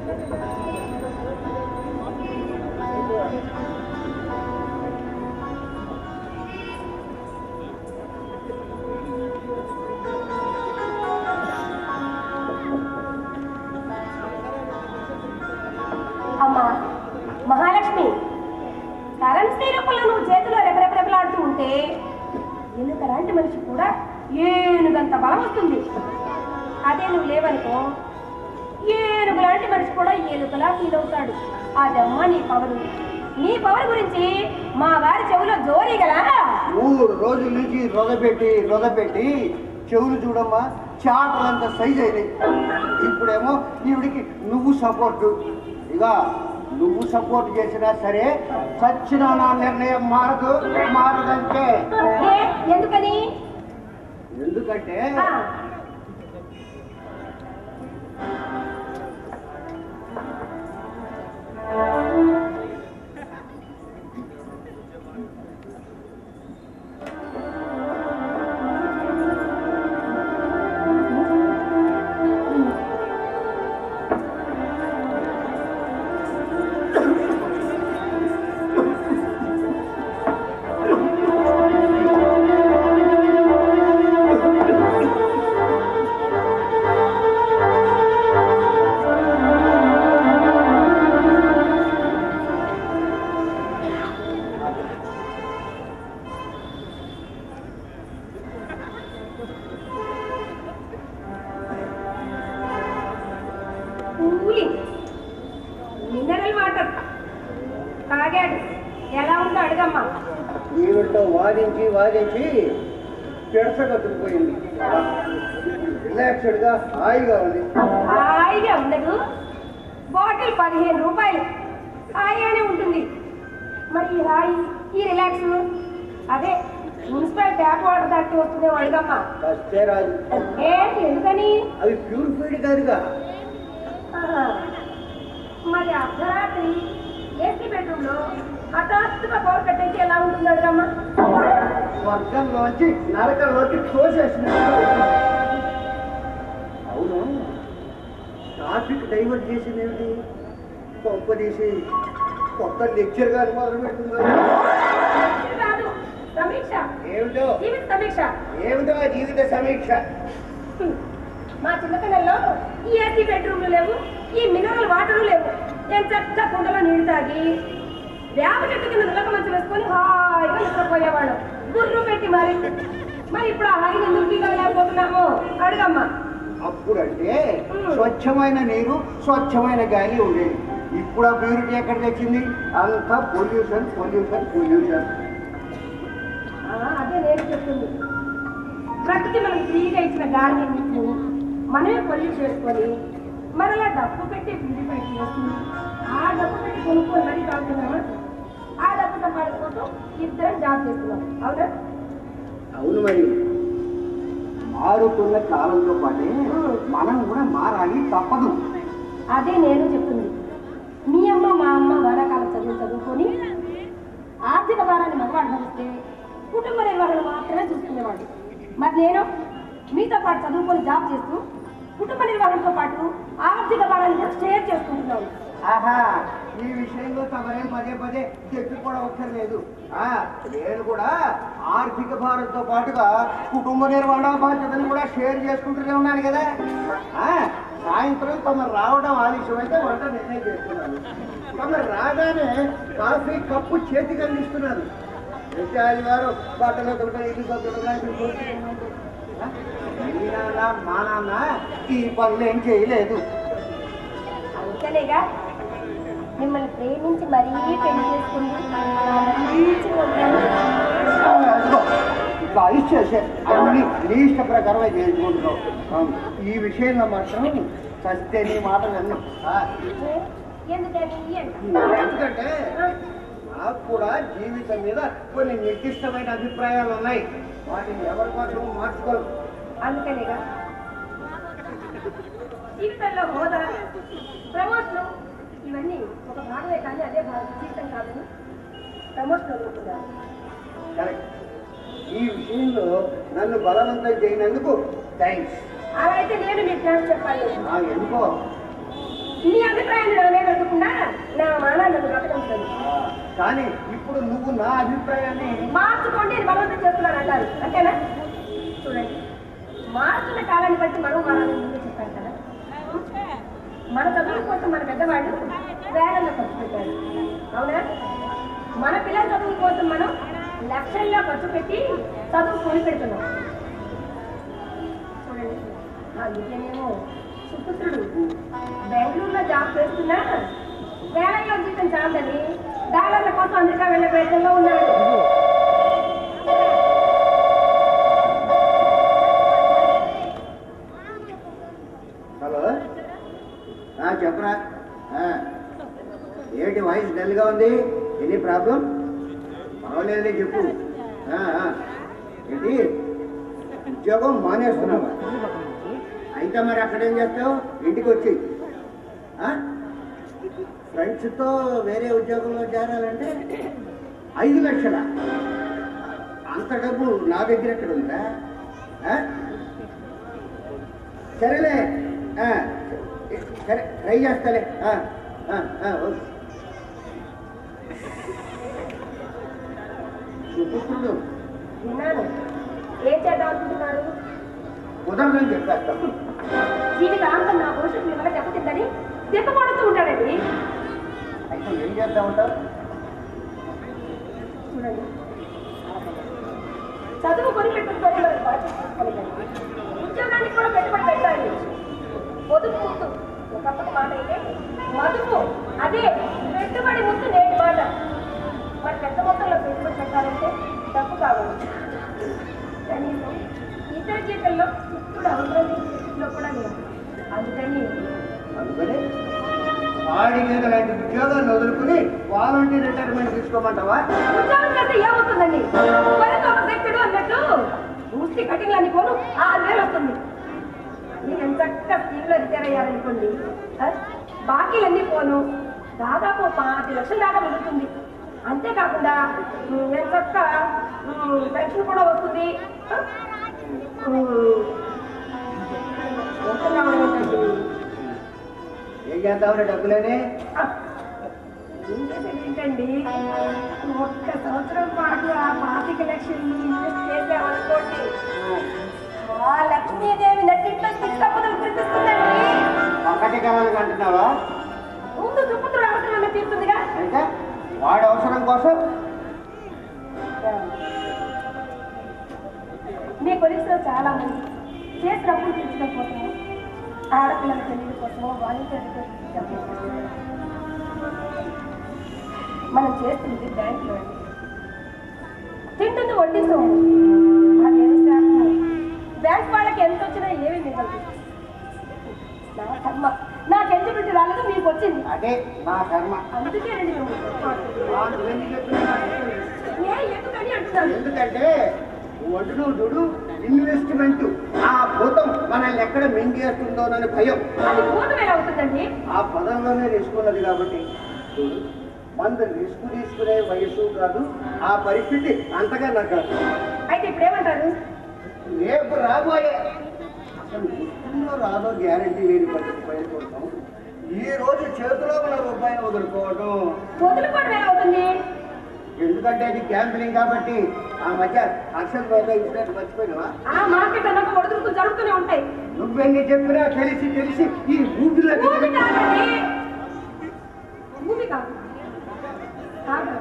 అమ్మా మహాలక్ష్మి కరెన్సీ రూపంలో నువ్వు చేతిలో రెపరెపరెపలాడుతూ ఉంటే ఎలుక లాంటి మనిషి కూడా ఏనుగంత బలం వస్తుంది అదే నువ్వు లేవనుకో ఏనుగు లాంటి మనిషి కూడా ఏనుగులా ఫీల్ అవుతాడు అదమ్మా నీ పవరు నీ పవర్ గురించి మా వారి చెవిలో జోరీగలా మూడు రోజుల నుంచి రొదపెట్టి రొదపెట్టి చెవులు చూడమ్మా చాటలంత సైజ్ అయినాయి ఇప్పుడేమో ఈవిడికి నువ్వు సపోర్టు ఇక నువ్వు సపోర్ట్ చేసినా సరే సచ్చిన నా నిర్ణయం మారదు మారదంటే ఏ, ఎందుకని ఎందుకంటే ఆ, కూలింగ్ మినరల్ వాటర్ తాగాడు ఎలా ఉందో అడగమ్మా ఈవిడతో వాదించి వాదించి పెడస కట్టుకుపోయింది రిలాక్స్డ్గా హాయిగా ఉంది హాయిగా ఉండదు బాటిల్ పదిహేను రూపాయలు హాయిగానే ఉంటుంది మరి ఈ హాయి ఈ రిలాక్స్ అదే మున్సిపల్ ట్యాప్ వాటర్ దాటి వస్తుందే అడగమ్మా వస్తే రాదు ఏంటి ఎందుకని అవి ప్యూరిఫైడ్ కాదుగా ఆహా. మరి అర్ధరాత్రి ఏసీ బెడ్రూమ్ లో హఠాత్తుగా పవర్ కట్ అయితే ఎలా ఉంటుంది అడగమ్మా స్వర్గంలోంచి నరకంలోకి తోసేసిన అవును టాపిక్ డైవర్ట్ చేసింది ఏమిటి గొప్ప తీసి కొత్త లెక్చర్ గారు మొదలు పెడుతుందో ఇది కాదు సమీక్ష ఏమిటో జీవిత సమీక్ష ఏమిటో ఆ జీవిత సమీక్ష హ్మ్. మా చిన్నపిల్లల్లో ఈ ఏసీ బెడ్రూమ్లు లేవు ఈ మినరల్ వాటరు లేవు నేను చక్కగా కుండలో నీళ్లు తాగి వేప చెట్టు కింద నిలక మంచం వేసుకొని హాయిగా నిద్రపోయేవాళ్ళం గుర్రు పెట్టి మరి మరి ఇప్పుడు ఆ హాయిని ఎందుకు తీగలేకపోతున్నాము అడగమ్మా అప్పుడంటే స్వచ్ఛమైన నీరు స్వచ్ఛమైన గాలి ఉండేది ఇప్పుడు ఆ ప్యూరిటీ ఎక్కడ తెచ్చింది అంతా పొల్యూషన్ పొల్యూషన్ పొల్యూషన్ ఆ, అదే నేను చెప్తుంది ప్రకృతి మనకు ఫ్రీగా ఇచ్చిన గాలిని నీటిని మనమే పొల్యూట్ చేసుకొని మరలా డబ్బు పెట్టి ప్యూరిఫై చేసి ఆ డబ్బు పెట్టి కొనుక్కొని మరీ తాగుతున్నామా ఆ డబ్బు సంపాదించుకుంటూ ఇద్దరం జాబ్ చేస్తున్నాం అవునా అవును మరి మారుతున్న కాలంతో పాటే మనం కూడా మారాలి తప్పదు అదే నేను చెప్తుంది మీ అమ్మ మా అమ్మ వానాకాలం చదువు చదువుకొని ఆర్థిక భారాన్ని మగవాడు భరిస్తే కుటుంబ నిర్వహణ మాత్రమే చూసుకునేవాడు మరి నేను మీతో పాటు చదువుకొని జాబ్ చేస్తూ కుటుంబ నిర్వహణతో పాటు ఆర్థిక భారాన్ని కూడా షేర్ చేసుకుంటున్నాను ఆహా ఈ విషయంలో తమరేం పదే పదే చెప్పి కూడా ఒక్కర్లేదు ఆ, నేను కూడా ఆర్థిక భారంతో పాటుగా కుటుంబ నిర్వహణ బాధ్యతను కూడా షేర్ చేసుకుంటూనే ఉన్నాను కదా ఆ, సాయంత్రం తమ రావడం ఆలస్యం అయితే వంట నేనే చేస్తున్నాను తమ రాగానే కాఫీ కప్పు చేతికి అందిస్తున్నాను ప్రతి ఆదివారం బట్టలు ఒకటి ఇల్లు సభ్యులు మీ నాన్న మా నాన్న ఈ పనులు ఏం చేయలేదు అంతేనేగా మిమ్మల్ని ప్రేమించి మరీ పెళ్లి చేసుకుంది నా మంచి వదిలేను. అదిగో, ఇట్లా ఐస్ చేసే అన్ని నీ ఇష్ట ప్రకారమే చేసుకుంటున్నావు అవును. ఈ విషయంలో మాత్రం చస్తే నీ మాట విన్నాం ఏ? ఎందుకని ఎంత ఎందుకంటే నాకు కూడా జీవితం మీద కొన్ని నిర్దిష్టమైన అభిప్రాయాలు ఉన్నాయి వాటిని ఎవరి మాత్రం మార్చుకోరు అందుకనేగా జీవితంలో హోదా ప్రమోషన్ ఇవన్నీ ఒక భాగమే కానీ అదే భాగం జీవితం కాదని ప్రమోషన్ వదులుకున్నాను కరెక్ట్ ఈ విషయంలో నన్ను బలవంతం చేయనందుకు థ్యాంక్స్ అలా అయితే నేను మీకు థ్యాంక్స్ చెప్పాలి ఎందుకో మీ అభిప్రాయం చేశాను కానీ ఇప్పుడు నువ్వు నా అభిప్రాయాన్ని మార్చుకోండి ఇది బలవంతం చేస్తున్నాను అంటారు అంతేనా చూడండి మారుతున్న కాలాన్ని బట్టి మనం మారాలని ముందు చెప్పాను కదా మన చదువుల కోసం మన పెద్దవాళ్ళు వేలల్లో ఖర్చు పెట్టారు అవునా మన పిల్లల చదువుల కోసం మనం లక్షల్లో ఖర్చు పెట్టి చదువు కొని పెడుతున్నాం చూడండి అందుకేనేమో సుపుత్రుడు బెంగళూరులో జాబ్ చేస్తున్నా వేలల్లో జీతం చాలని డాలర్ల కోసం అమెరికా వెళ్ళే ప్రయత్నంలో ఉన్నాడు హలో ఆ, చెప్పరా ఆ, ఏంటి వాయిస్ డల్గా ఉంది ఎనీ ప్రాబ్లం పర్వాలేదులే చెప్పు ఆ, ఆ. ఏంటి ఉద్యోగం మానేస్తున్నావా అయితే మరి అక్కడ ఏం చేస్తావు ఇంటికి వచ్చి ఫ్రెండ్స్తో వేరే ఉద్యోగంలో చేరాలంటే ఐదు లక్షల అంత డబ్బు నా దగ్గర ఎక్కడ ఉందా ఆ? సరేలే ఆ, సరే ట్రై చేస్తాలే ఆ, ఆ, ఆ, ఓకే. సుపుత్రుడు విన్నాను ఏం చేద్దాం అనుకుంటున్నారు కుదరదని చెప్పేస్తాం జీవితాంతం నా భవిష్యత్తు మిమ్మల్ని దెబ్బతిందని దెబ్బపడుతూ ఉంటాడండి అయితే ఏం చేద్దామంటావు చూడండి చదువు కొని పెట్టుకుంటే మనకి బాధ్యత తీసుకోలేదండి. ఉద్యోగానికి కూడా పెట్టుబడి పెట్టాలి పొదుపు ముద్దు ఒకప్పటి మాట అయితే మదుపు అదే పెట్టుబడి ముద్దు నేటి మాట మరి పెద్ద మొత్తంలో పెట్టుబడి పెట్టాలంటే డబ్బు కావాలి కనీసం ఇతర జీవితంలో ఇప్పుడు అవసరం లేని స్థితిలో కూడా లేదు అందుకని అందుకని వాడి మీద లాంటి ఉద్యోగాన్ని వదులుకుని వాలంటీర్ రిటైర్మెంట్ తీసుకోమంటావా ఉద్యోగం చేస్తే ఏమవుతుందండి వరకు ఒక వ్యక్తుడు అన్నట్టు పూర్తి కటింగ్ అని పోను ఆరు వేలు వస్తుంది నేను ఎంచక్క స్కీమ్లో రిటైర్ అయ్యారనుకోండి ఆ, బాకీలన్నీ పోను దాదాపు పాతి లక్షల దాకా మిగులుతుంది అంతేకాకుండా ఉమ్, ఎంచక్క ఉమ్, పెన్షన్ కూడా వస్తుంది ఆ, ఉమ్, పెన్షన్ రావడం ఏంటండి? ఏం చేద్దామని డబ్బులేని ఆ, ఏం చేసేది ఏంటండి ఒక్క సంవత్సరం పాటు ఆ పాతిక లక్షలు ఇన్వెస్ట్ చేసామనుకోండి ఆ లక్ష్మీదేవి నట్టింట్లో చిత్తపదలు కురిపిస్తుందండి ఒకటి కావాలని అంటున్నావా ముందు సుపుత్రుడు అవసరం తీరుతుందిగా అయితే వాడి అవసరం కోసం మీ కొలిక్స్లో చాలా మంది చేసిన అప్పులు తీర్చడం కోసం ఆడపిల్లల పెళ్లి కోసం వాలంటీర్ మనం చేస్తుంది బ్యాంకులో అండి తింటుంది వడ్డీ సొమ్ము అదేమి శాఖ బ్యాంక్ వాళ్ళకి ఎంత వచ్చినా ఏమీ మిగలదు నా కర్మ నాకు ఎలిజిబిలిటీ రాలేదు మీకు వచ్చింది అదే నా కర్మ అందుకే రండి మేము వాడు ఎందుకు చెప్తున్నాడు? ఏ ఎందుకని అంటున్నాను ఎందుకంటే వడ్లు దుడు ఇన్వెస్ట్మెంట్ ఆ భూతం మనల్ని ఎక్కడ మింగేస్తుందోనని భయం అది భూతం ఎలా అవుతుందండి ఆ పదంలోనే రిస్క్ ఉన్నది కాబట్టి చూడు మంది రిస్క్ తీసుకునే వయసు కాదు ఆ పరిస్థితి అంతగా నాకు కాదు. అయితే ఇప్పుడు ఏమంటారు రేపు రాబోయే అసలు వస్తుందో రాదో గ్యారంటీ లేని పరిస్థితి బయటపడతాం ఈ రోజు చేతిలో ఉన్న రూపాయిని వదులుకోవడం వదులుకోవడం ఎలా అవుతుంది ఎందుకంటే అది క్యాంపెనింగ్ కాబట్టి ఆ మధ్య అక్షర్ బాగా ఇన్సిడెంట్ మర్చిపోయినావా ఆ మార్కెట్ అన్నాక వదులుతూ జరుగుతూనే ఉంటాయి నువ్వెన్ని చెప్పినా తెలిసి తెలిసి ఈ ఊపిలో భూమి కాదండి భూమి కాదు సాగర్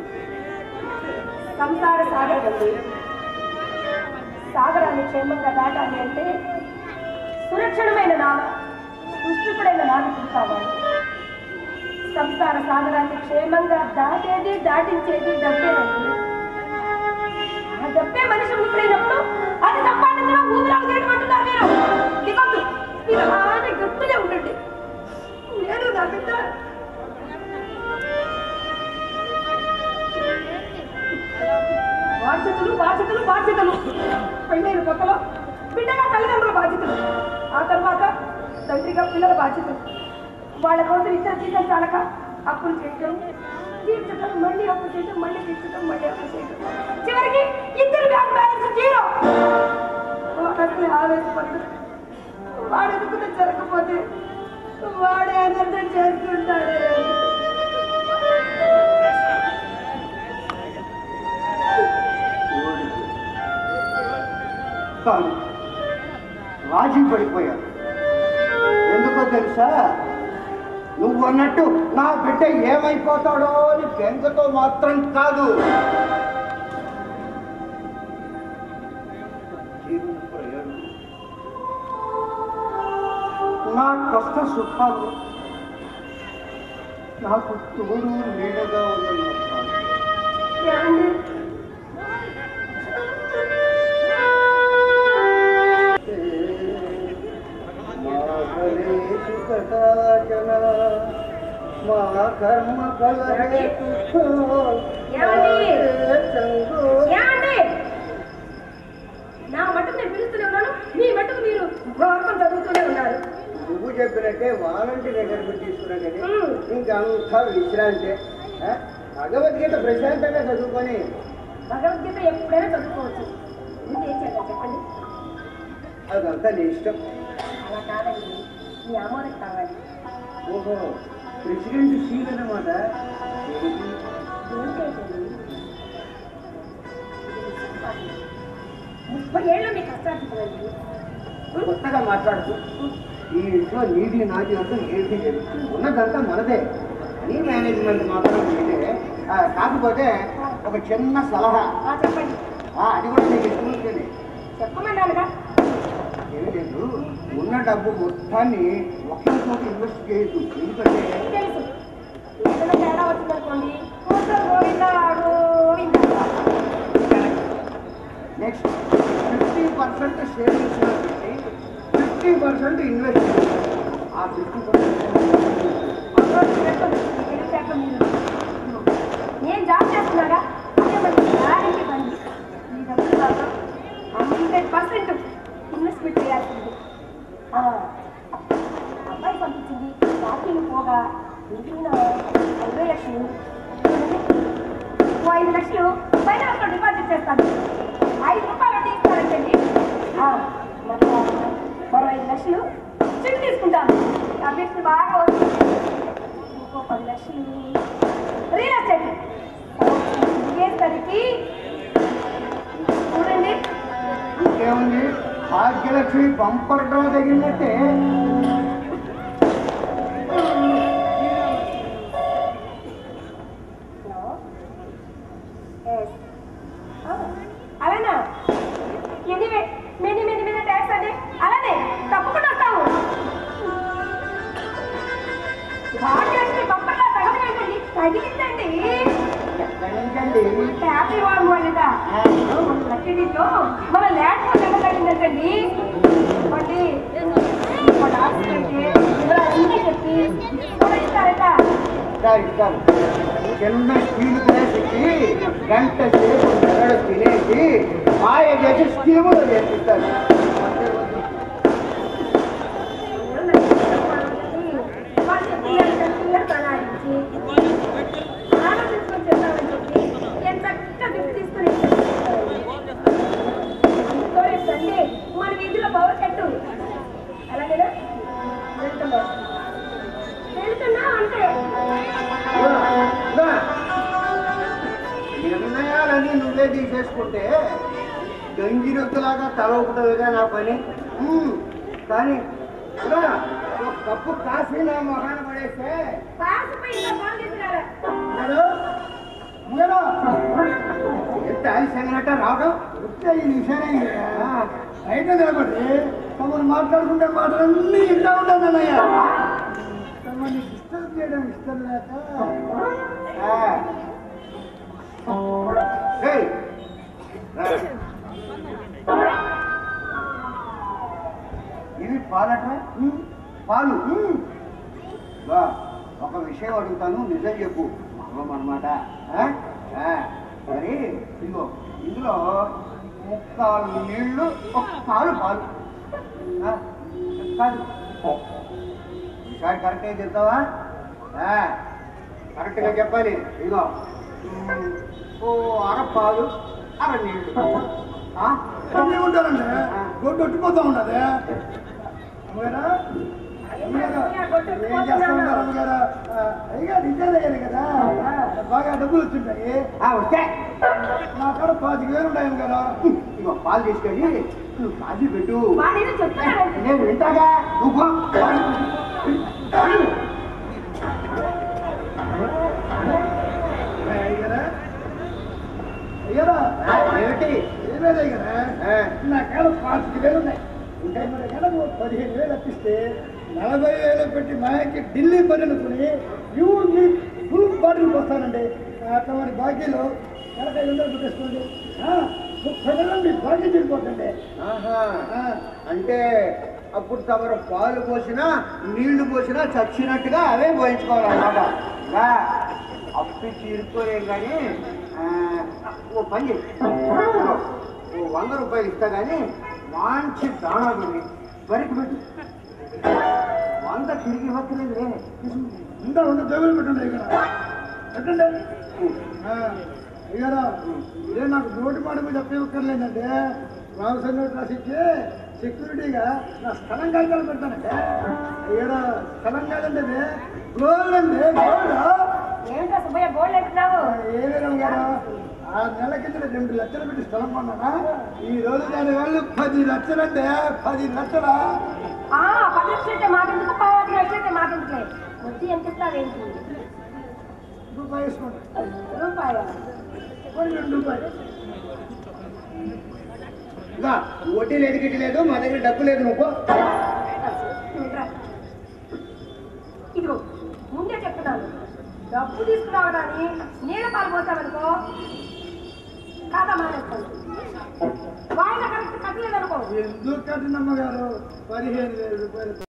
సంసార సాగర్ అండి సాగరాన్ని క్షేమంగా దాటాలి అంటే సురక్షణమైన నావ సుష్టికుడైన నావికుడు కావాలి సంసార సాగరాన్ని క్షేమంగా దాటేది దాటించేది డబ్బేనండి ఆ డబ్బే మనిషి ముక్కుడైనప్పుడు అది సంపాదించడం ఊపిరాలు చేయమంటున్నారు మీరు దిగొద్దు మీరు అలానే గట్టిగా ఉండండి నేను నా బిడ్డ బాధ్యతలు బాధ్యతలు బాధ్యతలు పెళ్ళైన కొత్తలో బిడ్డగా తల్లిదండ్రుల బాధ్యతలు ఆ తర్వాత తండ్రిగా పిల్లల బాధ్యతలు వాళ్ళ కోసం ఇతర జీతం చాలక అప్పులు చేయటం తీర్చడం మళ్ళీ అప్పు చేయటం మళ్ళీ తీర్చడం మళ్ళీ అప్పు చేయటం చివరికి ఇద్దరు బ్యాంక్ బ్యాలెన్స్ జీరో వాడసలు ఆవేశపడ్డు వాడు ఎదుగుతూ జరగకపోతే వాడే అనర్థం చేస్తుంటాడే చెప్తాను రాజీ పడిపోయాను ఎందుకో తెలుసా నువ్వు అన్నట్టు నా బిడ్డ ఏమైపోతాడో అని బెంగతో మాత్రం కాదు జీవన ప్రయాణం. నా కష్ట సుఖాలు నాకు తోడు నీడగా ఉందన్నారు ఏమండి మా కర్మ ఏమండి? ఏమండి నా మటుకు నేను పిలుస్తూనే ఉన్నాను మీ మటుకు మీరు గౌరవం చదువుతూనే ఉన్నారు నువ్వు చెప్పినట్టే వాలంటీ దగ్గర పెట్టి తీసుకున్నా కానీ ఉమ్. ఇంకంతా విశ్రాంతి ఆ? భగవద్గీత ప్రశాంతంగా చదువుకొని భగవద్గీత ఎప్పుడైనా చదువుకోవచ్చు ముందు ఏం చేయాలి చెప్పండి అదంతా నీ ఇష్టం అలా కాదండి మీ అమ్మోరికి కావాలి ఓహో ప్రెసిడెంట్ సీల్ అన్నమాట ఏమిటి? ఏంటండి ముప్పై ఏళ్ళు మీకు కష్టార్జితమండి కొత్తగా మాట్లాడుతూ ఈ ఇంట్లో నీది నాది అంటూ ఏమీ లేదు ఉన్నదంతా మనదే అని మేనేజ్మెంట్ మాత్రం మీదే ఆ, కాకపోతే ఒక చిన్న సలహా ఆ, చెప్పండి ఆ, అది కూడా నీకు ఇష్టం చెప్పమన్నానుగా ఏమి లేదు ఉన్న డబ్బు మొత్తాన్ని ఒకే చోట ఇన్వెస్ట్ చేయొద్దు ఎందుకంటే తెలుసు ఏదైనా తేడా వచ్చిందనుకోండి కూతురు Govinda Govinda next fifty percent savings పెట్టి ఫిఫ్టీ పర్సెంట్ ఇన్వెస్ట్ ఆ ఫిఫ్టీ నేను జాబ్ చేస్తున్నాగా అదే మరి గ్యారెంటీ బండి ఈ డబ్బులు మాత్రం హండ్రెడ్ పర్సెంట్ ఇన్వెస్ట్మెంట్ చేయాల్సింది ఆ, అబ్బాయి పంపించింది షాపింగ్ పోగా మిగిలిన ఇరవై లక్షలు ఓ ఐదు లక్షలు ఫైనాన్స్లో డిపాజిట్ చేస్తాను ఐదు రూపాయలు వడ్డీ ఇస్తారంటండి ఆ, మరి మరో ఐదు లక్షలు చిట్ తీసుకుంటాను అభ్యర్థి బాగా వస్తుంది ఇంకో పది లక్షలు రియల్ ఎస్టేట్ దిగేసరికి చూడండి ఇంకేముంది భాగ్యలక్ష్మి బంపర్ డ్రా తగిలినట్టే హలో ఎస్ అలానా anyway many many many thanks అండి అలానే తప్పకుండా వస్తాము భాగ్యలక్ష్మి బంపర్గా తగలకండి తగిలిందండి ఎక్కడి నుంచండి హ్యాపీ వాడు వాళ్ళదా లక్కీ డీలో మన ల్యాండ్ ఫోన్ నెంబర్ తగ్గిందంటండి ఒకటి ఒక డాక్టర్ అయితే ఇలా అన్నీ చెప్పి కూడా ఇస్తారట ఇస్తారు ఇస్తారు చిన్న స్పీడ్ క్లాస్ ఎక్కి గంట సేపు మెరడ తినేసి మాయ చేసి స్కీములు చేపిస్తారు వాళ్ళు చెప్పిన క్లియర్ ప్రణాళించి ఆలోచించుకొని చెప్తామని చెప్పి ఎంత చక్కగా గిఫ్ట్ తీసుకుని సండే మన వీధిలో పవర్ కట్టు అలాగేనా వెళ్తున్నా వెళ్తున్నా అంటే నిర్ణయాలన్నీ నువ్వే తీసేసుకుంటే గంగిరొత్తులాగా తల ఊపుతుందిగా నా పని ఉమ్, కానీ ఇదిగో, ఒక కప్పు కాఫీ నా మొహాన పడేస్తే పాసిపోయి ఇంకా ఫోన్ తీసుకురారా హలో హలో ఎంత ఆలస్యంగా రావడం వచ్చే ఈ నిమిషాలే బయట నిలబడి తమను మాట్లాడుకుంటే మాటలన్నీ ఇంటా ఉంటుంది అన్నయ్య తమని డిస్టర్బ్ చేయడం ఇష్టం లేక ఆ. ఏయ్, రా. ఇవి పాలట్రా పాలు బా, ఒక విషయం అడుగుతాను నిజం చెప్పు మర్మం అనమాట మరి ఇదిగో ఇందులో ముక్కాలు నీళ్లు ఒక పాలు పాలు ఆ, కాదు ఈసారి కరెక్ట్గా చెప్తావా ఆ, కరెక్ట్గా చెప్పాలి ఇదిగో ఉమ్, ఓ అర పాలు అర నీళ్లు ఆ? అన్నీ ఉంటారండి గొడ్డు ఒట్టిపోతా ఉన్నది అమ్మగారా అమ్మగారా ఏం చేస్తా ఉంటారు అమ్మగారా ఆ, అయ్యగా రిటైర్ అయ్యారు కదా బాగా డబ్బులు వచ్చింటాయి ఆ, వస్తే నా కాడ పాతిక వేలు ఉన్నాయి అమ్మగారా ఇగో పాలు తీసుకెళ్ళి నువ్వు కాజీ పెట్టు వాడేదో చెప్తున్నాడు నేను వింటాగా నువ్వు పో. అయ్యారా అయ్యారా ఏమిటి ఏమేది అయ్యారా ఆ, నా కాడ పాతిక వేలు ఉన్నాయి ఇంకా మన కాడ ఓ పదిహేను వేలు అప్పిస్తే నలభై వేలు పెట్టి మాయకి ఢిల్లీ పని అనుకుని ప్యూర్ ఫుల్ బాటిల్ వస్తానండి అట్లా మరి బాకీలో నెలకు ఐదు వందలు పెట్టేసుకోండి ఆ, ముప్పై నెలలు మీ బాకీ తీరిపోతుంది ఆహా. ఆ, అంటే అప్పుడు తమరు పాలు పోసినా నీళ్లు పోసినా చచ్చినట్టుగా అవే పోయించుకోవాలన్నమాట ఇలా అప్పి తీరుకోలేం కానీ ఆ, ఓ పని చెయ్యి. ఓ వంద రూపాయలు ఇస్తా కానీ మంచి దాణా కొని వరికి పెట్టు వంద తిరిగి ఇవ్వట్లేదు ఇంకా వంద జోబులు పెట్టండి ఇక్కడ పెట్టండి ఆ, అయ్యారా ఇదే నాకు నోటి మాట మీద చెప్పక్కర్లేదంటే రామసంగ రాసిచ్చి సెక్యూరిటీగా నా స్థలం కాగితాలు పెడతానంటే అయ్యారా స్థలం కాదండి ఇది గోల్డ్ అండి గోల్డ్ ఏంటో సుబ్బయ్య గోల్డ్ అంటున్నావు ఏదైనా గారు ఆ నెల కింద రెండు లక్షలు పెట్టి స్థలం కొన్నానా ఈ రోజు దాని వాళ్ళు పది లక్షలంటే పది లక్షలా ఆ పది లక్షలు అయితే మాకెందుకు పావు లక్షలు అయితే మాకెందుకులే వడ్డీ ఎంత ఇస్తావేంటి రూపాయి వేసుకోండి రూపాయ పోనీ రెండు రూపాయలు ఇంకా వడ్డీ లేదు గిట్టి లేదు మా దగ్గర డబ్బు లేదు నువ్వు ఇదిగో ముందే చెప్తున్నాను డబ్బు తీసుకురావడాన్ని నీళ్ళ పాలు పోతామనుకో కాదా మానేస్తాను వాయిదా కరెక్ట్ కట్టలేదనుకో ఎందుకు కట్టినమ్మ గారు పదిహేను వేల రూపాయలు